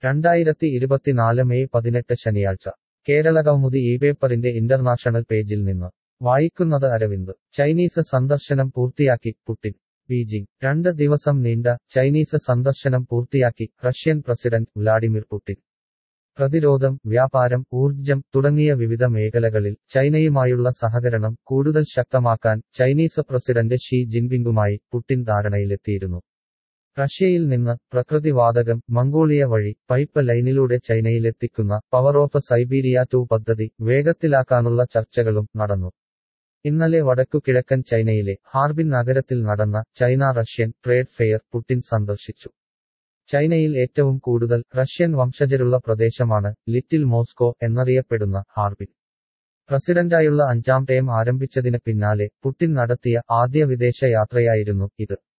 രണ്ടായിരത്തി ഇരുപത്തിനാല് മെയ് പതിനെട്ട് ശനിയാഴ്ച കേരള കൗമുദി ഈ പേപ്പറിന്റെ ഇന്റർനാഷണൽ പേജിൽ നിന്ന് വായിക്കുന്നത് അരവിന്ദ് ചൈനീസ് സന്ദർശനം പൂർത്തിയാക്കി പുടിൻ ബീജിംഗ് രണ്ട് ദിവസം നീണ്ട ചൈനീസ് സന്ദർശനം പൂർത്തിയാക്കി റഷ്യൻ പ്രസിഡന്റ് വ്ലാഡിമിർ പുടിൻ പ്രതിരോധം വ്യാപാരം ഊർജ്ജം തുടങ്ങിയ വിവിധ മേഖലകളിൽ ചൈനയുമായുള്ള സഹകരണം കൂടുതൽ ശക്തമാക്കാൻ ചൈനീസ് പ്രസിഡന്റ് ഷീ ജിൻപിങ്ങുമായി പുടിൻ ധാരണയിലെത്തിയിരുന്നു റഷ്യയിൽ നിന്ന് പ്രകൃതിവാതകം മംഗോളിയ വഴി പൈപ്പ് ലൈനിലൂടെ ചൈനയിലെത്തിക്കുന്ന പവർ ഓഫ് സൈബീരിയ ടു പദ്ധതി വേഗത്തിലാക്കാനുള്ള ചർച്ചകളും നടന്നു ഇന്നലെ വടക്കു കിഴക്കൻ ചൈനയിലെ ഹാർബിൻ നഗരത്തിൽ നടന്ന China Russian trade fair Putin സന്ദർശിച്ചു ചൈനയിൽ ഏറ്റവും കൂടുതൽ റഷ്യൻ വംശജരുള്ള പ്രദേശമാണ് ലിറ്റിൽ മോസ്കോ എന്നറിയപ്പെടുന്ന ഹാർബിൻ പ്രസിഡന്റായുള്ള അഞ്ചാം ടേം ആരംഭിച്ചതിന് പിന്നാലെ പുടിൻ നടത്തിയ ആദ്യ വിദേശ യാത്രയായിരുന്നു ഇത്